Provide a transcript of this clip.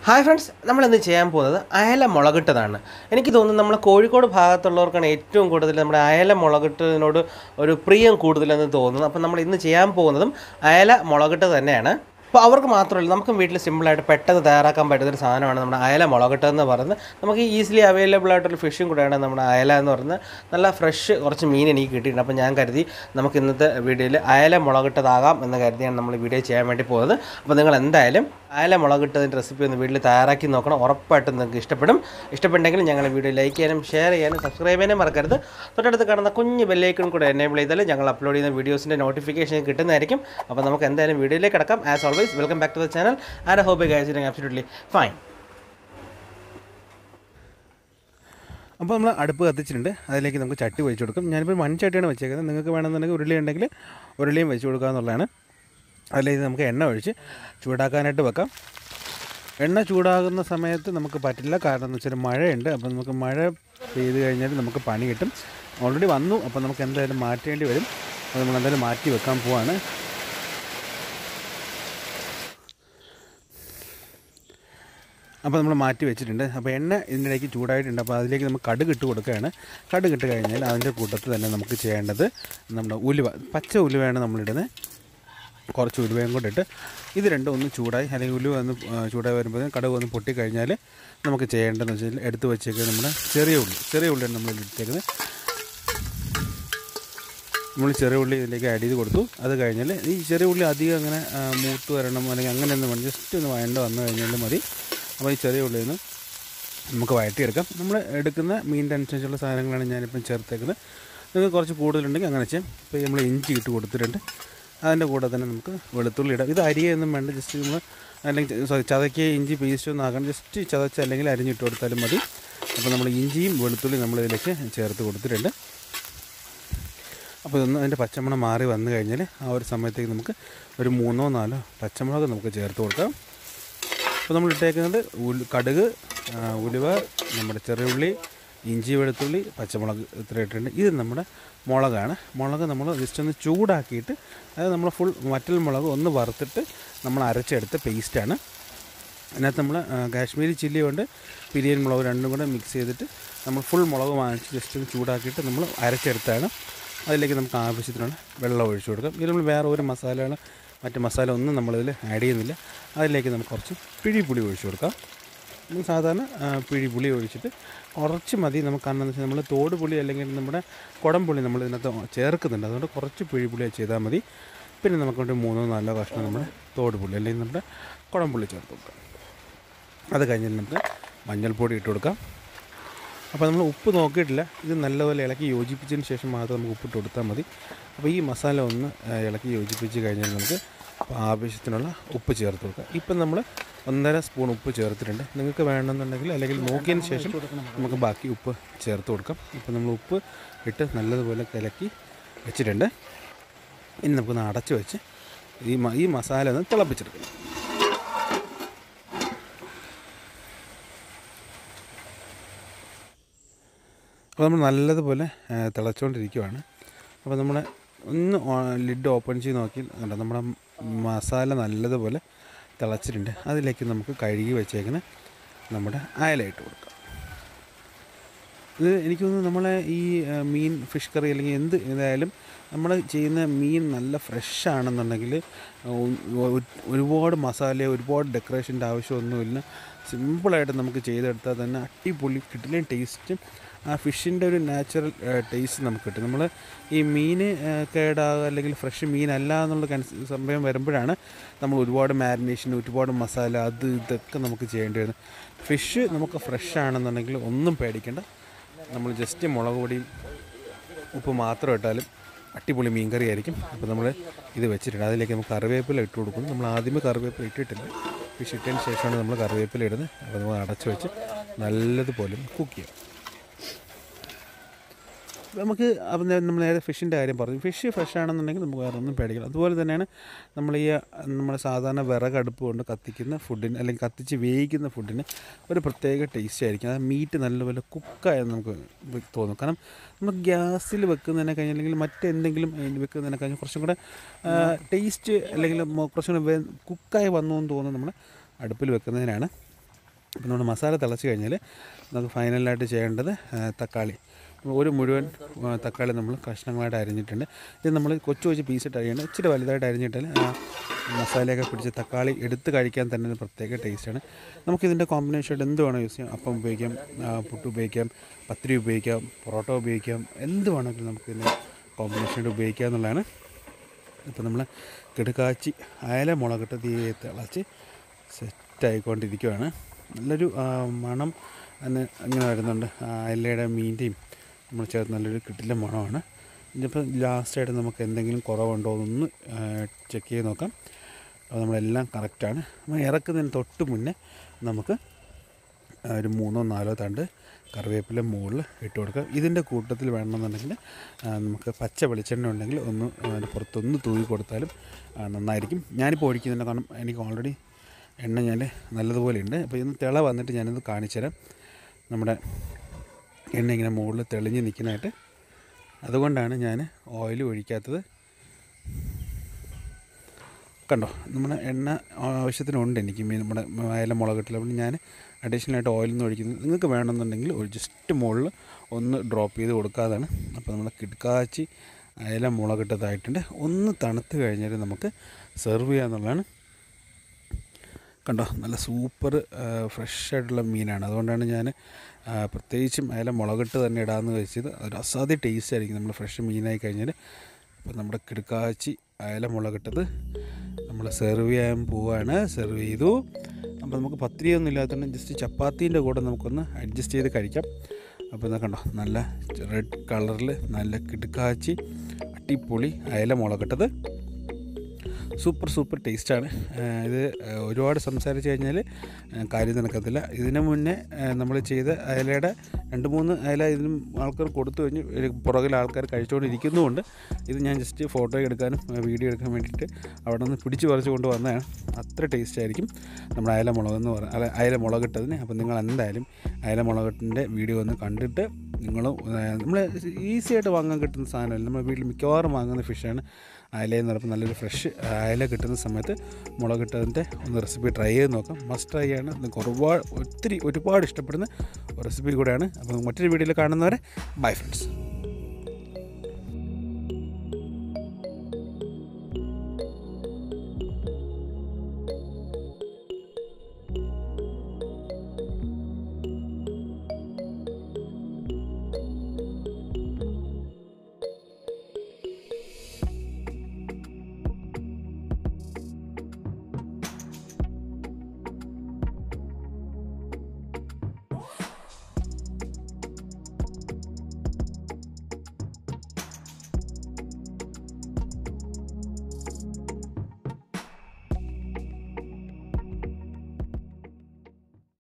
hi friends നമ്മളിന്ന് ചെയ്യാൻ പോകുന്നത് അയല മുളകിട്ടതാണ് എനിക്ക് തോന്നുന്നു നമ്മൾ കോഴിക്കോട് ഭാഗത്തുള്ളവർക്കാണ് ഏറ്റവും കൂടുതൽ നമ്മുടെ അയല മുളകിട്ടതിനോട് ഒരു പ്രിയം കൂടുതലെന്ന് തോന്നുന്നു അപ്പം നമ്മൾ ഇന്ന് ചെയ്യാൻ പോകുന്നതും അയല മുളകിട്ട് തന്നെയാണ് അപ്പോൾ അവർക്ക് മാത്രമല്ല നമുക്കും വീട്ടിൽ സിമ്പിളായിട്ട് പെട്ടെന്ന് തയ്യാറാക്കാൻ പറ്റുന്ന ഒരു സാധനമാണ് നമ്മുടെ അയല മുളകിട്ട് എന്ന് പറയുന്നത് നമുക്ക് ഈസിലി അവൈലബിൾ ആയിട്ടൊരു ഫിഷും കൂടെയാണ് നമ്മുടെ അയല എന്ന് പറയുന്നത് നല്ല ഫ്രഷ് കുറച്ച് മീൻ എനിക്ക് കിട്ടിയിട്ടുണ്ട് അപ്പോൾ ഞാൻ കരുതി നമുക്ക് ഇന്നത്തെ വീഡിയോയിൽ അയല മുളകിട്ടതാകാം എന്ന് കരുതിയാണ് നമ്മൾ വീഡിയോ ചെയ്യാൻ വേണ്ടി പോകുന്നത് അപ്പോൾ നിങ്ങൾ എന്തായാലും അയല മുളകിട്ടതിൻ്റെ റെസിപ്പി ഒന്ന് വീട്ടിൽ തയ്യാറാക്കി നോക്കണം ഉറപ്പായിട്ടും നിങ്ങൾക്ക് ഇഷ്ടപ്പെടും ഇഷ്ടപ്പെട്ടെങ്കിൽ ഞങ്ങളെ വീഡിയോ ലൈക്ക് ചെയ്യാനും ഷെയർ ചെയ്യാനും സബ്സ്ക്രൈബ് ചെയ്യാനും മറക്കരുത് തൊട്ടടുത്ത് കാണുന്ന കുഞ്ഞ് ബെല്ലൈക്കൺ കൂടെ എനേബിൾ ചെയ്താൽ ഞങ്ങൾ അപ്ലോഡ് ചെയ്യുന്ന വീഡിയോസിൻ്റെ നോട്ടിഫിക്കേഷൻ കിട്ടുന്നതായിരിക്കും അപ്പോൾ നമുക്ക് എന്തായാലും വീഡിയോയിലേക്ക് കിടക്കാം as always welcome back to the channel ആര ഹോബി ഗൈസ് ആബ്സൊല്യൂട്ട്ലി ഫൈൻ അപ്പോൾ നമ്മൾ അടുപ്പ് കത്തിച്ചിട്ടുണ്ട് അതിലേക്ക് നമുക്ക് ചട്ടി വെച്ച് കൊടുക്കും ഞാനിപ്പോൾ മൺചട്ടിയാണ് വെച്ചേക്കുന്നത് നിങ്ങൾക്ക് വേണമെന്നുണ്ടെങ്കിൽ ഉരുളി ഉണ്ടെങ്കിൽ ഉരുളിയും വെച്ച് കൊടുക്കുക എന്നുള്ളതാണ് അതിലേക്ക് നമുക്ക് എണ്ണ ഒഴിച്ച് ചൂടാക്കാനായിട്ട് വെക്കാം എണ്ണ ചൂടാകുന്ന സമയത്ത് നമുക്ക് പറ്റില്ല കാരണം എന്ന് വെച്ചാൽ മഴയുണ്ട് അപ്പോൾ നമുക്ക് മഴ പെയ്ത് കഴിഞ്ഞാൽ നമുക്ക് പണി കിട്ടും ഓൾറെഡി വന്നു അപ്പോൾ നമുക്ക് എന്തായാലും മാറ്റേണ്ടി വരും അപ്പോൾ നമ്മൾ എന്തായാലും മാറ്റി വെക്കാൻ പോവാണ് അപ്പോൾ നമ്മൾ മാറ്റി വെച്ചിട്ടുണ്ട് അപ്പോൾ എണ്ണ ഇതിനിടയ്ക്ക് ചൂടായിട്ടുണ്ട് അപ്പോൾ അതിലേക്ക് നമുക്ക് കടുക് ഇട്ട് കൊടുക്കുകയാണ് കടുക് ഇട്ട് കഴിഞ്ഞാൽ അതിൻ്റെ കൂട്ടത്തിൽ തന്നെ നമുക്ക് ചെയ്യേണ്ടത് നമ്മുടെ ഉലുവ പച്ച ഉലുവയാണ് നമ്മളിടുന്നത് കുറച്ച് ഉലുവയും കൂടെ ഇട്ട് ഇത് രണ്ടും ഒന്ന് ചൂടായി അല്ലെങ്കിൽ ഉലുവ ഒന്ന് ആ, ചൂടായി വരുമ്പോൾ കടുക് ഒന്ന് പൊട്ടിക്കഴിഞ്ഞാൽ നമുക്ക് ചെയ്യേണ്ടതെന്ന് വെച്ചാൽ എടുത്ത് വെച്ചേക്കുന്നത് നമ്മുടെ ചെറിയ ഉള്ളി ചെറിയ ഉള്ളിയാണ് നമ്മൾ എടുത്തേക്കുന്നത് നമ്മൾ ചെറിയ ഉള്ളി ഇതിലേക്ക് ആഡ് ചെയ്ത് കൊടുത്തു അത് കഴിഞ്ഞാൽ ഈ ചെറിയ ഉള്ളി അധികം അങ്ങനെ ആ, മൂത്ത് വരണം അല്ലെങ്കിൽ അങ്ങനെയൊന്നും വേണം ജസ്റ്റ് ഒന്ന് വഴണ്ട് വന്നു കഴിഞ്ഞാൽ മതി അപ്പോൾ ഈ ചെറിയ ഉള്ളിൽ നിന്ന് നമുക്ക് വഴറ്റിയെടുക്കാം നമ്മൾ എടുക്കുന്ന മീനിൻ്റെ അനുസരിച്ചുള്ള സാധനങ്ങളാണ് ഞാനിപ്പം ചേർത്തേക്കുന്നത് നിങ്ങൾക്ക് കുറച്ച് കൂടുതലുണ്ടെങ്കിൽ അങ്ങനെ ചെയ്യാം ഇപ്പോൾ നമ്മൾ ഇഞ്ചി ഇട്ട് കൊടുത്തിട്ടുണ്ട് അതിൻ്റെ കൂടെ തന്നെ നമുക്ക് വെളുത്തുള്ളി ഇടാം ഇത് അരിയൊന്നും വേണ്ട ജസ്റ്റ് നമ്മൾ അല്ലെങ്കിൽ സോറി ചതക്കിയ ഇഞ്ചി പേസ്റ്റ് ഒന്നും ആക്കണം ജസ്റ്റ് ചതച്ച് അല്ലെങ്കിൽ അരിഞ്ഞിട്ട് കൊടുത്താലും മതി അപ്പോൾ നമ്മൾ ഇഞ്ചിയും വെളുത്തുള്ളിയും നമ്മൾ ഇതിലേക്ക് ചേർത്ത് കൊടുത്തിട്ടുണ്ട് അപ്പോൾ ഇതൊന്ന് അതിൻ്റെ പച്ചമുളക് മാറി വന്നു കഴിഞ്ഞാൽ ആ ഒരു സമയത്തേക്ക് നമുക്ക് ഒരു മൂന്നോ നാലോ പച്ചമുളക് നമുക്ക് ചേർത്ത് കൊടുക്കാം അപ്പോൾ നമ്മൾ ഇട്ടേക്കുന്നത് ഉൽ കടുക് ആ, ഉലുവ നമ്മുടെ ചെറിയുള്ളി ഇഞ്ചി വെളുത്തുള്ളി പച്ചമുളക് ഇത്ര ഇട്ടിട്ടുണ്ട് ഇത് നമ്മുടെ മുളകാണ് മുളക് നമ്മൾ ജസ്റ്റ് ഒന്ന് ചൂടാക്കിയിട്ട് അത് നമ്മൾ ഫുൾ വറ്റൽ മുളക് ഒന്ന് വറുത്തിട്ട് നമ്മൾ അരച്ചെടുത്ത പേസ്റ്റാണ് അതിനകത്ത് നമ്മൾ ആ, കാശ്മീരി ചില്ലി കൊണ്ട് പിരിയൻ മുളക് രണ്ടും കൂടെ മിക്സ് ചെയ്തിട്ട് നമ്മൾ ഫുൾ മുളക് വാങ്ങിച്ച് ജസ്റ്റ് ഒന്ന് ചൂടാക്കിയിട്ട് നമ്മൾ അരച്ചെടുത്താണ് അതിലേക്ക് നമുക്ക് ആവശ്യത്തിനുള്ള വെള്ളം ഒഴിച്ചു കൊടുക്കാം ഇതിൽ നമ്മൾ വേറെ ഒരു മസാലകൾ മറ്റ് മസാല ഒന്നും നമ്മളിതിൽ ആഡ് ചെയ്യുന്നില്ല അതിലേക്ക് നമുക്ക് കുറച്ച് പിഴിപുളി ഒഴിച്ചു കൊടുക്കാം നമ്മൾ സാധാരണ ആ, പിഴിപുളി ഒഴിച്ചിട്ട് കുറച്ച് മതി നമുക്ക് കാരണം എന്ന് വെച്ചാൽ നമ്മൾ തോട് പുളി അല്ലെങ്കിൽ നമ്മുടെ കുടംപുളി നമ്മൾ ഇതിനകത്ത് ചേർക്കുന്നുണ്ട് അതുകൊണ്ട് കുറച്ച് പിഴിപുളി ചെയ്താൽ മതി പിന്നെ നമുക്കൊണ്ട് മൂന്നോ നാലോ കഷ്ണം നമ്മുടെ തോട് പുളി അല്ലെങ്കിൽ നമ്മുടെ കുടംപുളി ചേർത്ത് കൊടുക്കാം അത് കഴിഞ്ഞാൽ നമുക്ക് മഞ്ഞൾപ്പൊടി ഇട്ട് കൊടുക്കാം അപ്പോൾ നമ്മൾ ഉപ്പ് നോക്കിയിട്ടില്ല ഇത് നല്ലപോലെ ഇളക്കി യോജിപ്പിച്ചതിന് ശേഷം മാത്രം നമുക്ക് ഉപ്പിട്ട് കൊടുത്താൽ മതി അപ്പോൾ ഈ മസാല ഒന്ന് ആ, ഇളക്കി യോജിപ്പിച്ച് കഴിഞ്ഞാൽ നമുക്ക് ആവശ്യത്തിനുള്ള ഉപ്പ് ചേർത്ത് കൊടുക്കാം ഇപ്പം നമ്മൾ ഒന്നര സ്പൂൺ ഉപ്പ് ചേർത്തിട്ടുണ്ട് നിങ്ങൾക്ക് വേണമെന്നുണ്ടെങ്കിൽ അല്ലെങ്കിൽ നോക്കിയതിന് ശേഷം നമുക്ക് ബാക്കി ഉപ്പ് ചേർത്ത് കൊടുക്കാം ഇപ്പം നമ്മൾ ഉപ്പ് ഇട്ട് നല്ലതുപോലെ കലക്കി വെച്ചിട്ടുണ്ട് ഇനി നമുക്കൊന്ന് അടച്ച് വെച്ച് ഈ മ- ഈ മസാല ഒന്ന് തിളപ്പിച്ചെടുക്കണം അപ്പോൾ നമ്മൾ നല്ലതുപോലെ ആ, തിളച്ചുകൊണ്ടിരിക്കുവാണ് അപ്പോൾ നമ്മൾ ഒന്ന് ലിഡ് ഓപ്പൺ ചെയ്ത് നോക്കി കണ്ടോ നമ്മുടെ മസാല നല്ലതുപോലെ തിളച്ചിട്ടുണ്ട് അതിലേക്ക് നമുക്ക് കഴുകി വെച്ചേക്കുന്ന നമ്മുടെ അയല ഇട്ട് കൊടുക്കാം ഇത് എനിക്ക് തോന്നുന്നു നമ്മളെ ഈ ആ, മീൻ ഫിഷ് കറി അല്ലെങ്കിൽ എന്ത് ഇതായാലും നമ്മൾ ചെയ്യുന്ന മീൻ നല്ല ഫ്രഷ് ആണെന്നുണ്ടെങ്കിൽ ഒരുപാട് മസാല ഒരുപാട് ഡെക്കറേഷൻ്റെ ആവശ്യമൊന്നുമില്ല സിമ്പിളായിട്ട് നമുക്ക് ചെയ്തെടുത്താൽ തന്നെ അടിപൊളി കിട്ടില്ല ടേസ്റ്റും ആ ഫിഷിൻ്റെ ഒരു നാച്ചുറൽ ടേസ്റ്റ് നമുക്ക് കിട്ടും നമ്മൾ ഈ മീൻ കേടാകുക അല്ലെങ്കിൽ ഫ്രഷ് മീനല്ല എന്നുള്ള കൺസ് സമയം വരുമ്പോഴാണ് നമ്മൾ ഒരുപാട് മാരിനേഷൻ ഒരുപാട് മസാല അത് ഇതൊക്കെ നമുക്ക് ചെയ്യേണ്ടി വരുന്നത് ഫിഷ് നമുക്ക് ഫ്രഷ് ആണെന്നുണ്ടെങ്കിൽ ഒന്നും പേടിക്കേണ്ട നമ്മൾ ജസ്റ്റ് മുളക് പൊടിയും ഉപ്പ് മാത്രം ഇട്ടാലും അടിപൊളി മീൻ കറി ആയിരിക്കും അപ്പോൾ നമ്മൾ ഇത് വെച്ചിട്ടുണ്ട് അതിലേക്ക് നമുക്ക് കറിവേപ്പില ഇട്ട് കൊടുക്കുന്നു നമ്മൾ ആദ്യമേ കറിവേപ്പില ഇട്ടിട്ടില്ല ഫിഷ് ഇട്ടതിന് ശേഷമാണ് നമ്മൾ കറിവേപ്പില ഇടുന്നത് അപ്പോൾ നമ്മൾ അടച്ച് വെച്ച് നല്ലതുപോലെ കുക്ക് ചെയ്യാം നമുക്ക് അപ്പം നേ- നമ്മൾ നേരെ ഫിഷിൻ്റെ കാര്യം പറഞ്ഞു ഫിഷ് ഫ്രഷ് ആണെന്നുണ്ടെങ്കിൽ നമുക്ക് വേറെ ഒന്നും പേടിക്കണം അതുപോലെ തന്നെയാണ് നമ്മൾ ഈ നമ്മൾ സാധാരണ വിറകടുപ്പ് കൊണ്ട് കത്തിക്കുന്ന ഫുഡിന് അല്ലെങ്കിൽ കത്തിച്ച് വേവിക്കുന്ന ഫുഡിന് ഒരു പ്രത്യേക ടേസ്റ്റ് ആയിരിക്കും അത് മീറ്റ് നല്ലപോലെ കുക്കായെന്ന് നമുക്ക് വി- തോന്നും കാരണം നമ്മൾ ഗ്യാസിൽ വെക്കുന്നതിനെ കഴിഞ്ഞാൽ അല്ലെങ്കിൽ മറ്റെന്തെങ്കിലും അതിൽ വെക്കുന്നതിനെ കഴിഞ്ഞാൽ കുറച്ചും കൂടെ ടേസ്റ്റ് അല്ലെങ്കിൽ മൊ- കുറച്ചും കൂടെ വെ- കുക്കായി വന്നു എന്ന് തോന്നുന്നു നമ്മൾ അടുപ്പിൽ വെക്കുന്നതിനാണ് അപ്പോൾ നമ്മൾ മസാല തിളച്ച് കഴിഞ്ഞാൽ നമുക്ക് ഫൈനലായിട്ട് ചെയ്യേണ്ടത് ആ, തക്കാളി ഒരു മുഴുവൻ ആ, തക്കാളി നമ്മൾ കഷ്ണങ്ങളായിട്ട് അരിഞ്ഞിട്ടുണ്ട് ഇത് നമ്മൾ കൊച്ചു കൊച്ചു പീസിട്ട് അരിയണം ഇച്ചിരി വലുതായിട്ട് അരിഞ്ഞിട്ടാൽ ആ മസാലയൊക്കെ പിടിച്ച് തക്കാളി എടുത്ത് കഴിക്കാൻ തന്നെ ഒരു പ്രത്യേക ടേസ്റ്റാണ് നമുക്കിതിൻ്റെ കോമ്പിനേഷൻ എന്ത് വേണം യൂസ് ചെയ്യാം അപ്പം ഉപയോഗിക്കാം ആ, പുട്ട് ഉപയോഗിക്കാം പത്തിരി ഉപയോഗിക്കാം പൊറോട്ട ഉപയോഗിക്കാം എന്ത് വേണമെങ്കിലും നമുക്കിതിൻ്റെ കോമ്പിനേഷനായിട്ട് ഉപയോഗിക്കാം എന്നുള്ളതാണ് ഇപ്പോൾ നമ്മൾ കിടക്കാച്ചി അയല മുളകിട്ട് തീ തിളച്ച് സെറ്റായിക്കൊണ്ടിരിക്കുകയാണ് നല്ലൊരു ആ, മണം അതിന് അങ്ങനെ വരുന്നുണ്ട് ആ അയലയുടെ മീൻ്റെയും നമ്മൾ ചേർത്ത് നല്ലൊരു കിട്ടില്ല മണമാണ് ഇനിയിപ്പോൾ ലാസ്റ്റായിട്ട് നമുക്ക് എന്തെങ്കിലും കുറവുണ്ടോ എന്നൊന്ന് ചെക്ക് ചെയ്ത് നോക്കാം അപ്പോൾ നമ്മളെല്ലാം കറക്റ്റാണ് നമ്മൾ ഇറക്കുന്നതിന് തൊട്ട് മുന്നേ നമുക്ക് ആ, ഒരു മൂന്നോ നാലോ തണ്ട് കറിവേപ്പില മുകളിൽ ഇട്ട് കൊടുക്കുക ഇതിൻ്റെ കൂട്ടത്തിൽ വേണമെന്നുണ്ടെങ്കിൽ ആ, നമുക്ക് പച്ച വെളിച്ചെണ്ണ ഉണ്ടെങ്കിൽ ഒന്ന് അതിൻ്റെ പുറത്തൊന്ന് തൂവി കൊടുത്താലും ആ, നന്നായിരിക്കും ഞാനിപ്പോൾ ഒഴിക്കുന്നുണ്ട് കാരണം എനിക്ക് ഓൾറെഡി എണ്ണ ഞാൻ നല്ലതുപോലെ ഉണ്ട് അപ്പോൾ ഇന്ന് തിള വന്നിട്ട് ഞാനിത് കാണിച്ചു തരാം നമ്മുടെ എണ്ണ ഇങ്ങനെ മുകളിൽ തെളിഞ്ഞ് നിൽക്കുന്നതായിട്ട് അതുകൊണ്ടാണ് ഞാൻ ഓയിൽ ഒഴിക്കാത്തത് കണ്ടോ നമ്മുടെ എണ്ണ ആവശ്യത്തിനുണ്ട് എനിക്ക് മീൻ നമ്മുടെ അയല മുളകിട്ടിൽ അപ്പോൾ ഞാൻ അഡീഷണലായിട്ട് ഓയിലൊന്നും ഒഴിക്കുന്നത് നിങ്ങൾക്ക് വേണമെന്നുണ്ടെങ്കിൽ ഒരു ജസ്റ്റ് മുകളിൽ ഒന്ന് ഡ്രോപ്പ് ചെയ്ത് കൊടുക്കാതാണ് അപ്പോൾ നമ്മൾ കിടക്കാച്ചി അയല മുളകിട്ടതായിട്ടുണ്ട് ഒന്ന് തണുത്ത് കഴിഞ്ഞാൽ നമുക്ക് സെർവ് ചെയ്യാന്നുള്ളതാണ് കണ്ടോ നല്ല സൂപ്പർ ഫ്രഷ് ആയിട്ടുള്ള മീനാണ് അതുകൊണ്ടാണ് ഞാൻ ആ, പ്രത്യേകിച്ചും അയല മുളകിട്ട് തന്നെ ഇടാമെന്ന് വെച്ചത് ഒരു അസാധ്യ ടേസ്റ്റ് ആയിരിക്കും നമ്മൾ ഫ്രഷ് മീനായി കഴിഞ്ഞാൽ അപ്പോൾ നമ്മുടെ കിടക്കാച്ചി അയല മുളകിട്ടത് നമ്മൾ സെർവ് ചെയ്യാൻ പോവാണ് സെർവ് ചെയ്തു അപ്പോൾ നമുക്ക് പത്തിരിയൊന്നും ഇല്ലാത്തതുകൊണ്ട് ജസ്റ്റ് ചപ്പാത്തീൻ്റെ കൂടെ നമുക്കൊന്ന് അഡ്ജസ്റ്റ് ചെയ്ത് കഴിക്കാം അപ്പോൾ ഇതാ കണ്ടോ നല്ല റെഡ് കളറിൽ നല്ല കിടക്കാച്ചി അടിപൊളി അയല മുളകിട്ടത് സൂപ്പർ സൂപ്പർ ടേസ്റ്റാണ് ഇത് ആ, ഒരുപാട് സംസാരിച്ച് കഴിഞ്ഞാൽ ആ, കാര്യം നടക്കത്തില്ല ഇതിന് മുന്നേ നമ്മൾ ചെയ്ത അയലയുടെ രണ്ട് മൂന്ന് അയല ഇതിനും ആൾക്കാർ കൊടുത്തു കഴിഞ്ഞ് ഒരു പുറകിൽ ആൾക്കാർ കഴിച്ചുകൊണ്ടിരിക്കുന്നുമുണ്ട് ഇത് ഞാൻ ജസ്റ്റ് ഫോട്ടോ എടുക്കാനും ആ, വീഡിയോ എടുക്കാൻ വേണ്ടിയിട്ട് അവിടെ നിന്ന് പിടിച്ച് പറിച്ച് കൊണ്ട് വന്നതാണ് അത്ര ടേസ്റ്റ് ആയിരിക്കും നമ്മുടെ അയല മുളകെന്ന് പറഞ്ഞ അല്ല അയല മുളകിട്ടതിന് അപ്പോൾ നിങ്ങൾ എന്തായാലും അയല മുളകിട്ടിൻ്റെ വീഡിയോ ഒന്ന് കണ്ടിട്ട് നിങ്ങൾ നമ്മൾ ഈസി ആയിട്ട് വാങ്ങാൻ കിട്ടുന്ന സാധനമല്ല നമ്മൾ വീട്ടിൽ മിക്കവാറും വാങ്ങുന്ന ഫിഷാണ് അയലയെന്ന് പറയുമ്പോൾ നല്ലൊരു ഫ്രഷ് അയല കിട്ടുന്ന സമയത്ത് മുളകിട്ടതിൻ്റെ ഒന്ന് റെസിപ്പി ട്രൈ ചെയ്ത് നോക്കാം മസ്റ്റ് ട്രൈ ആണ് നിങ്ങൾക്ക് ഒരുപാട് ഒത്തിരി ഒരുപാട് ഇഷ്ടപ്പെടുന്ന റെസിപ്പി കൂടെയാണ് അപ്പോൾ മറ്റൊരു വീഡിയോയിൽ കാണുന്നവരെ ബൈ ഫ്രണ്ട്സ്